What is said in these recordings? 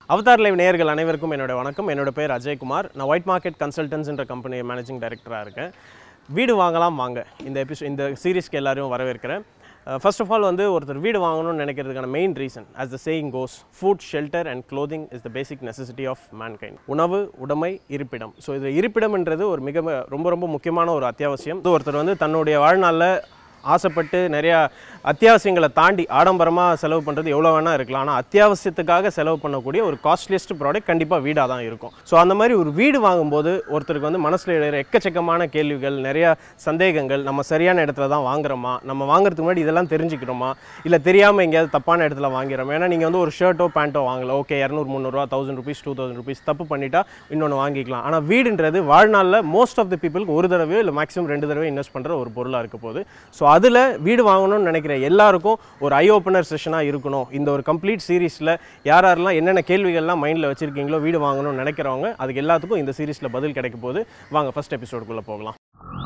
Avatar live நேயர்கள் அனைவருக்கும் என்னோட வணக்கம் என்னோட பேர் அஜய்குமார் நான் ஒயிட் மார்க்கெட் கன்சல்டன்ஸ்ன்ற கம்பெனி மேனேஜிங் டைரக்டராக இருக்கேன் வீடு வாங்கலாம் வாங்க இந்த எபிசோ இந்த சீரிஸ்க்கு எல்லாரையும் வரவேற்கிறேன் ஃபர்ஸ்ட் ஆஃப் ஆல் வந்து ஒருத்தர் வீடு வாங்கணும்னு நினைக்கிறதுக்கான main reason as the saying goes food shelter and clothing is the basic necessity of mankind உணவு உடைமை இருப்பிடம் ஸோ இது இருப்பிடம்ன்றது ஒரு மிக ம- ரொம்ப ரொம்ப முக்கியமான ஒரு அத்தியாவசியம் இது ஒருத்தர் வந்து தன்னுடைய வாழ்நாளில் ஆசைப்பட்டு நிறையா அத்தியாவசியங்களை தாண்டி ஆடம்பரமாக செலவு பண்ணுறது எவ்வளோ வேணால் இருக்கலாம் ஆனால் அத்தியாவசியத்துக்காக செலவு பண்ணக்கூடிய ஒரு காஸ்ட்லியஸ்ட் ப்ராடக்ட் கண்டிப்பாக வீடாக தான் இருக்கும் ஸோ அந்த மாதிரி ஒரு வீடு வாங்கும்போது ஒருத்தருக்கு வந்து மனசில் எழுற எக்கச்சக்கமான கேள்விகள் நிறையா சந்தேகங்கள் நம்ம சரியான இடத்துல தான் வாங்குறோமா நம்ம வாங்குறதுக்கு முன்னாடி இதெல்லாம் தெரிஞ்சுக்கிறோமா இல்லை தெரியாமல் எங்கேயாவது தப்பான இடத்துல வாங்கிறோமா ஏன்னா நீங்கள் வந்து ஒரு ஷர்ட்டோ பேண்ட்டோ வாங்கல ஓகே இரநூறு முந்நூறுரூவா thousand rupees two thousand rupees தப்பு பண்ணிட்டா இன்னொன்று வாங்கிக்கலாம் ஆனால் வீடுன்றது வாழ்நாளில் மோஸ்ட் ஆஃப் தி பீப்புளுக்கு ஒரு தடவையோ இல்லை மேக்ஸிமம் ரெண்டு தடவை இன்வெஸ்ட் பண்ணுற ஒரு பொருளாக இருக்க போகுது ஸோ அதில் வீடு வாங்கணும்னு நினைக்கிற எல்லாருக்கும் ஒரு ஐ ஓப்பனர் செஷனாக இருக்கணும் இந்த ஒரு கம்ப்ளீட் சீரீஸில் யார் யாரெல்லாம் என்னென்ன கேள்விகள்லாம் மைண்டில் வச்சுருக்கீங்களோ வீடு வாங்கணும்னு நினைக்கிறவங்க அதுக்கு எல்லாத்துக்கும் இந்த சீரீஸில் பதில் கிடைக்க போகுது வாங்க ஃபர்ஸ்ட் எபிசோடுக்குள்ளே போகலாம்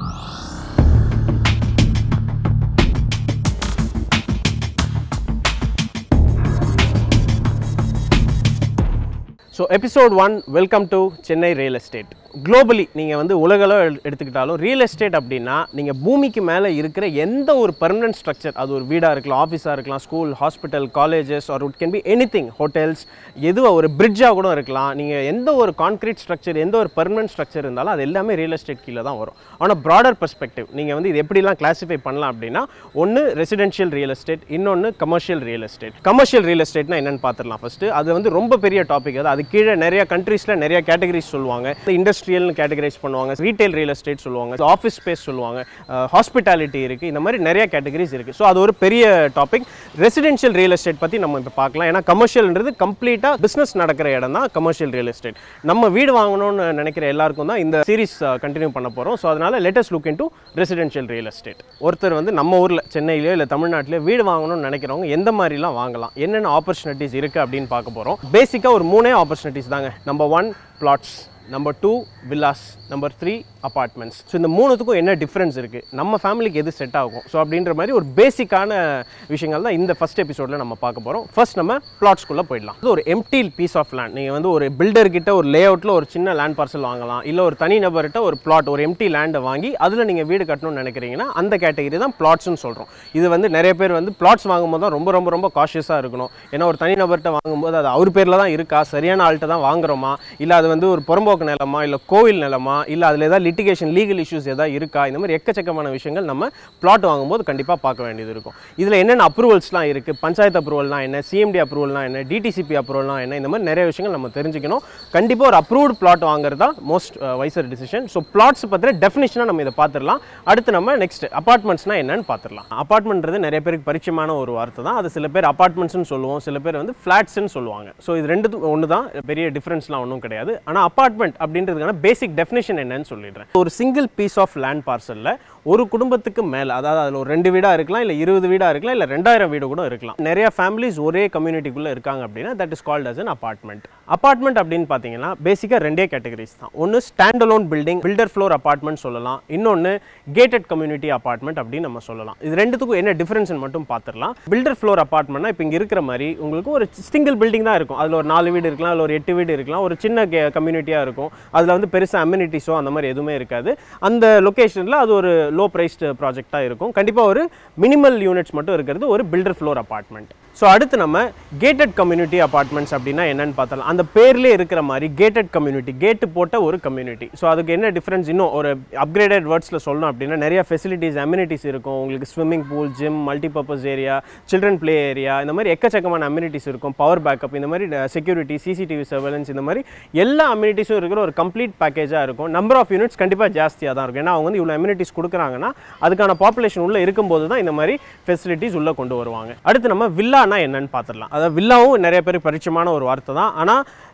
so episode one welcome to Chennai real estate globally நீங்கள் வந்து உலகளவு எடு- எடுத்துக்கிட்டாலும் ரியல் எஸ்டேட் அப்படின்னா நீங்கள் பூமிக்கு மேலே இருக்கிற எந்த ஒரு பர்மனன்ட் ஸ்ட்ரக்சர் அது ஒரு வீடாக இருக்கலாம் ஆஃபீஸாக இருக்கலாம் school hospital colleges or it can be anything hotels எதுவாக ஒரு பிரிட்ஜாக கூட இருக்கலாம் நீங்கள் எந்த ஒரு கான்க்ரீட் ஸ்ட்ரக்சர் எந்த ஒரு பர்மனன்ட் ஸ்ட்ரக்சர் இருந்தாலும் அது எல்லாமே ரியல் எஸ்டேட் கீழே தான் வரும் ஆனால் ப்ராடர் பெர்ஸ்பெக்டிவ் நீங்கள் வந்து இது எப்படிலாம் கிளாஸிஃபை பண்ணலாம் அப்படின்னா ஒன்று ரெசிடென்ஷியல் ரியல் எஸ்டேட் இன்னொன்று commercial real estate commercial real எஸ்டேட்னா என்னன்னு பார்த்துடலாம் ஃபஸ்ட்டு அது வந்து ரொம்ப பெரிய டாபிக் அது அது கீழே நிறைய கண்ட்ரீஸில் நிறைய கேட்டகரிஸ் சொல்லுவாங்க இண்டஸ்ட்ரியல்னு கேட்டகரைஸ் பண்ணுவாங்க ரீட்டைல் ரியல் எஸ்டேட் சொல்லுவாங்க ஆஃபீஸ் ஸ்பேஸ் சொல்லுவாங்க ஹாஸ்பிட்டாலிட்டி இருக்குது இந்த மாதிரி நிறைய கேட்டகரிஸ் இருக்குது ஸோ அது ஒரு பெரிய டாபிக் ரெசிடென்ஷியல் ரியல் எஸ்டேட் பற்றி நம்ம இப்போ பார்க்கலாம் ஏன்னா கமர்ஷியல்ன்றது கம்ப்ளீட்டாக பிஸ்னஸ் நடக்கிற இடம் தான் கமர்ஷியல் ரியல் எஸ்டேட் நம்ம வீடு வாங்கணும்னு நினைக்கிற எல்லாருக்கும் தான் இந்த சீரிஸ் கண்டினியூ பண்ண போகிறோம் ஸோ அதனால் latest look into residential real estate ஒருத்தர் வந்து நம்ம ஊரில் சென்னையிலயோ இல்லை தமிழ்நாட்டிலேயோ வீடு வாங்கணும்னு நினைக்கிறவங்க எந்த மாதிரிலாம் வாங்கலாம் என்னென்ன ஆப்பர்ச்சுனிட்டிஸ் இருக்குது அப்படின்னு பார்க்க போகிறோம் பேசிக்காக ஒரு மூணே ஆப்பர்ச்சுனிட்டிஸ் தாங்க number one plots number two villas number three apartments so இந்த மூணுத்துக்கும் என்ன டிஃப்ரென்ஸ் இருக்குது நம்ம ஃபேமிலிக்கு எது செட் ஆகும் ஸோ அப்படின்ற மாதிரி ஒரு பேசிக்கான விஷயங்கள் தான் இந்த ஃபர்ஸ்ட் எபிசோடில் நம்ம பார்க்க போகிறோம் ஃபர்ஸ்ட் நம்ம பிளாட்ஸ்குள்ளே போயிடலாம் இது ஒரு எம்டி பீஸ் ஆஃப் லேண்ட் நீங்கள் வந்து ஒரு பில்டர் கிட்ட ஒரு லே அவுட்டில் ஒரு சின்ன லேண்ட் பார்சல் வாங்கலாம் இல்லை ஒரு தனி நபர்கிட்ட ஒரு பிளாட் ஒரு எம்டி லேண்டை வாங்கி அதில் நீங்கள் வீடு கட்டணும்னு நினைக்கிறீங்கன்னா அந்த கேட்டகரி தான் பிளாட்ஸ்னு சொல்கிறோம் இது வந்து நிறைய பேர் வந்து பிளாட்ஸ் வாங்கும்போது தான் ரொம்ப ரொம்ப ரொம்ப காஷியஸாக இருக்கணும் ஏன்னா ஒரு தனி நபர்கிட்ட வாங்கும்போது அது அவர் பேரில் தான் இருக்கா சரியான ஆள்கிட்ட தான் வாங்குறோமா இல்லை அது வந்து ஒரு புறம்போக்கு நிலமா இல்லை கோவில் நிலமா இல்லை அதில் ஏதாவது லிட்டிகேஷன் லீகல் இஷ்யூஸ் ஏதாவது இருக்கா இந்த மாதிரி எக்கச்சக்கமான விஷயங்கள் நம்ம பிளாட் வாங்கும்போது கண்டிப்பாக பார்க்க வேண்டியது இருக்கும் இதில் என்னென்ன அப்ரூவல்ஸ்லாம் இருக்குது பஞ்சாயத்து அப்ரூவல்னா என்ன சிஎம்டி அப்ரூவல்னா என்ன டிடிசிபி அப்ரூவல்னா என்ன இந்த மாதிரி நிறைய விஷயங்கள் நம்ம தெரிஞ்சுக்கணும் கண்டிப்பாக ஒரு அப்ரூவ்டு பிளாட் வாங்குறது தான் most wiser decision so plots பற்றின டெஃபினேஷனாக நம்ம இதை பார்த்துடலாம் அடுத்து நம்ம நெக்ஸ்ட் அப்பார்ட்மெண்ட்ஸ்னா என்னன்னு பார்த்துடலாம் அப்பார்ட்மெண்ட்றது நிறைய பேருக்கு பரிச்சயமான ஒரு வார்த்தை தான் அது சில பேர் அப்பார்ட்மெண்ட்ஸ்னு சொல்லுவோம் சில பேர் வந்து ஃப்ளாட்ஸ்னு சொல்லுவாங்க ஸோ இது ரெண்டு ஒன்று தான் பெரிய டிஃப்ரென்ஸ்லாம் ஒன்றும் கிடையாது ஆனால் அப்பார்ட்மெண்ட் அப்படின்றதுக்கான பேசிக் டெஃபினேஷன் என்னன்னு சொல்லிடுறேன் ஒரு சிங்கிள் பீஸ் ஆஃப் லேண்ட் பார்சலில் ஒரு குடும்பத்துக்கு மேலே அதாவது அதில் ஒரு ரெண்டு வீடாக இருக்கலாம் இல்லை இருபது வீடாக இருக்கலாம் இல்லை ரெண்டாயிரம் வீடு கூட இருக்கலாம் நிறைய ஃபேமிலிஸ் ஒரே கம்யூனிட்டிக்குள்ளே இருக்காங்க அப்படின்னா that is called as an apartment apartment அப்படின்னு பார்த்தீங்கன்னா பேசிக்காக ரெண்டே கேட்டகரிஸ் தான் ஒன்று standalone building builder floor apartment சொல்லலாம் இன்னொன்று கேட்டட் கம்யூனிட்டி அப்பார்ட்மெண்ட் அப்படின்னு நம்ம சொல்லலாம் இது ரெண்டுத்துக்கும் என்ன டிஃபரன்ஸ் மட்டும் பார்த்துடலாம் பில்டர் ஃப்ளோர் அப்பார்ட்மெண்ட்னா இப்போ இங்கே இருக்கிற மாதிரி உங்களுக்கு ஒரு சிங்கிள் பில்டிங் தான் இருக்கும் அதில் ஒரு நாலு வீடு இருக்கலாம் அதில் ஒரு எட்டு வீடு இருக்கலாம் ஒரு சின்ன கம்யூனிட்டியாக இருக்கும் அதில் வந்து பெருசாக அம்யூனிட்டிஸோ அந்த மாதிரி எதுவுமே இருக்காது அந்த லொக்கேஷனில் அது ஒரு லோ ப்ரைஸ்டு ப்ராஜெக்டாக இருக்கும் கண்டிப்பாக ஒரு மினிமல் யூனிட்ஸ் மட்டும் இருக்கிறது ஒரு பில்டர் ஃப்ளோர் அப்பார்ட்மெண்ட் ஸோ அடுத்து நம்ம கேட்டட் கம்யூனிட்டி அப்பார்ட்மெண்ட்ஸ் அப்படின்னா என்னன்னு பார்த்தலாம் அந்த பேர்லேயே இருக்கிற மாதிரி கேட்டட் கம்யூனிட்டி கேட்டு போட்ட ஒரு கம்யூனிட்டி ஸோ அதுக்கு என்ன டிஃப்ரென்ஸ் இன்னும் ஒரு அப்கிரேடட் வேர்ட்ஸில் சொல்லணும் அப்படின்னா நிறைய ஃபெசிலிட்டிஸ் அம்யூனிட்டிஸ் இருக்கும் உங்களுக்கு swimming pool gym multipurpose area children play area இந்த மாதிரி எக்கச்சக்கமான அம்யூனிட்டிஸ் இருக்கும் பவர் பேக்கப் இந்த மாதிரி செக்யூரிட்டி சிசிடிவி சர்வேலன்ஸ் இந்த மாதிரி எல்லா அம்யூனிட்டிஸும் இருக்கிற ஒரு கம்ப்ளீட் பேக்கேஜாக இருக்கும் நம்பர் ஆஃப் யூனிட்ஸ் கண்டிப்பாக ஜாஸ்தியாக தான் இருக்கும் ஏன்னா அவங்க வந்து இவ்வளோ அம்யூனிட்டிஸ் கொடுக்குறாங்கன்னா அதுக்கான பாப்புலேஷன் உள்ளே இருக்கும்போது தான் இந்த மாதிரி ஃபெசிலிட்டிஸ் உள்ளே கொண்டு வருவாங்க அடுத்து நம்ம வில்லானா என்னன்னு பார்த்துடலாம் அதாவது வில்லாவும் நிறைய பேருக்கு பரிச்சயமான ஒரு வார்த்தை தான் ஆனால்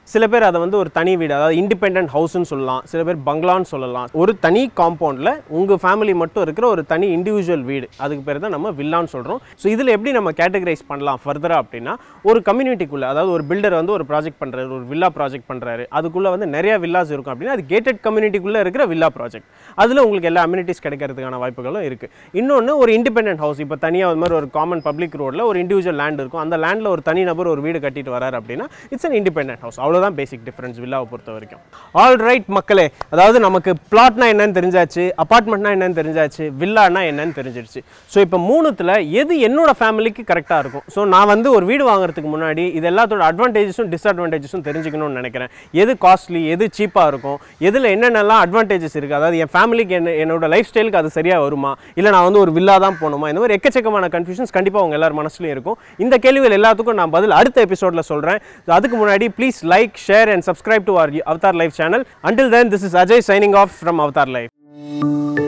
சில பேர் அதை வந்து ஒரு தனி வீடு அதாவது இண்டிபெண்ட் ஹவுஸ்னு சொல்லலாம் சில பேர் பங்களான்னு சொல்லலாம் ஒரு தனி காம்பவுண்டில் உங்கள் ஃபேமிலி மட்டும் இருக்கிற ஒரு தனி இண்டிவிஜுவல் வீடு அதுக்கு பேர் தான் நம்ம வில்லான்னு சொல்கிறோம் ஸோ இதில் எப்படி நம்ம கேட்டகரைஸ் பண்ணலாம் ஃபர்தராக அப்படின்னா ஒரு கம்யூனிட்டிக்குள்ளே அதாவது ஒரு பில்டர் வந்து ஒரு ப்ராஜெக்ட் பண்ணுறாரு ஒரு வில்லா ப்ராஜெக்ட் பண்ணுறாரு அதுக்குள்ளே வந்து நிறைய வில்லாஸ் இருக்கும் அப்படின்னா அது கேட்டட் கம்யூனிட்டிக்குள்ளே இருக்கிற வில்லா ப்ராஜெக்ட் அதில் உங்களுக்கு எல்லா அம்யூனிட்டிஸ் கிடைக்கிறதுக்கான வாய்ப்புகளும் இருக்குது இன்னொன்று ஒரு இண்டிபெண்டன்ட் ஹவுஸ் இப்போ தனியாக அது மாதிரி ஒரு காமன் பப்ளிக் ரோட்டில் ஒரு இண்டிவிஜுவல் லேண்ட் இருக்கும் அந்த லேண்டில் ஒரு தனி நபர் ஒரு வீடு கட்டிட்டு வராரு அப்படின்னா இட்ஸ் அன் இண்டிபெண்டன்ட் ஹவுஸ் அவ்வளோதான் பேசிக் டிஃபரன்ஸ் வில்லாவை பொறுத்த வரைக்கும் ஆல் ரைட் மக்களே அதாவது நமக்கு பிளாட்னா என்னன்னு தெரிஞ்சாச்சு அப்பார்ட்மெண்ட்னா என்னன்னு தெரிஞ்சாச்சு வில்லானா என்னன்னு தெரிஞ்சிருச்சு ஸோ இப்போ மூணுத்தில் எது என்னோட ஃபேமிலிக்கு கரெக்டாக இருக்கும் ஸோ நான் வந்து ஒரு வீடு வாங்குறதுக்கு முன்னாடி இது எல்லாத்தோட அட்வான்டேஜஸும் டிஸ்அட்வான்டேஜஸும் தெரிஞ்சுக்கணும்னு நினைக்கிறேன் எது காஸ்ட்லி எது சீப்பாக இருக்கும் எதில் என்னென்னலாம் அட்வான்டேஜஸ் இருக்குது அதாவது என் ஃபேமிலிக்கு என்ன என்னோட லைஃப் ஸ்டைலுக்கு அது சரியாக வருமா இல்லை நான் வந்து ஒரு வில்லா தான் போகணுமா இந்த மாதிரி எக்கச்சக்கமான கன்ஃபியூஷன்ஸ் கண்டிப்பாக உங்கள் எல்லார் மனசுலையும் இருக்கும் இந்த கேள்விகள் எல்லாத்துக்கும் நான் பதில் அடுத்த எபிசோடில் சொல்கிறேன் அதுக்கு முன்னாடி please like share and subscribe to our Avatar Life channel until then this is Ajay signing off from Avatar life